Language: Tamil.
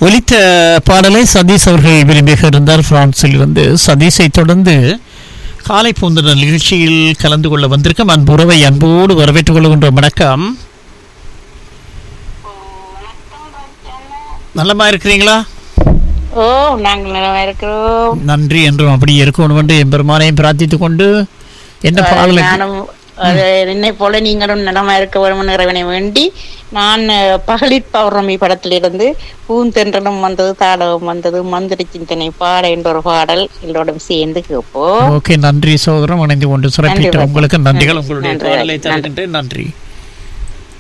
ஒலித்த பாடலை சதீஷ் அவர்கள் விரும்பிக இருந்தார் பிரான்சில் இருந்து சதீஷை தொடர்ந்து காலை பூந்தன நிகழ்ச்சியில் கலந்து கொள்ள வந்திருக்கும் அன்புறவை அன்போடு வரவேற்றுக் கொள்கின்ற வணக்கம் நல்லமா இருக்கிறீங்களா ஓ நாங்கள் நலமா இருக்கிறோம் நன்றி என்றும் அப்படி இருக்கணும் என்று எம்பெருமானையும் பிரார்த்தித்துக் கொண்டு என்ன பாடலை நானும் அது என்னை போல நீங்களும் நலமா இருக்க வரும் இறைவனை வேண்டி நான் அஹ், பகலிற் பௌர்ணமி படத்திலிருந்து பூந்தென்றலும் வந்தது தாடகம் வந்தது மந்திரி சிந்தனை பாட என்ற ஒரு பாடல் எல்லோரும் சேர்ந்து கேட்போம் ஓகே நன்றி சோதரம் இணைந்து கொண்டு சிறப்பித்த நன்றி, உங்களுக்கு நன்றிகள் நன்றி, உங்களுடைய நன்றி, பாடலை நன்றி. தருகின்றேன் நன்றி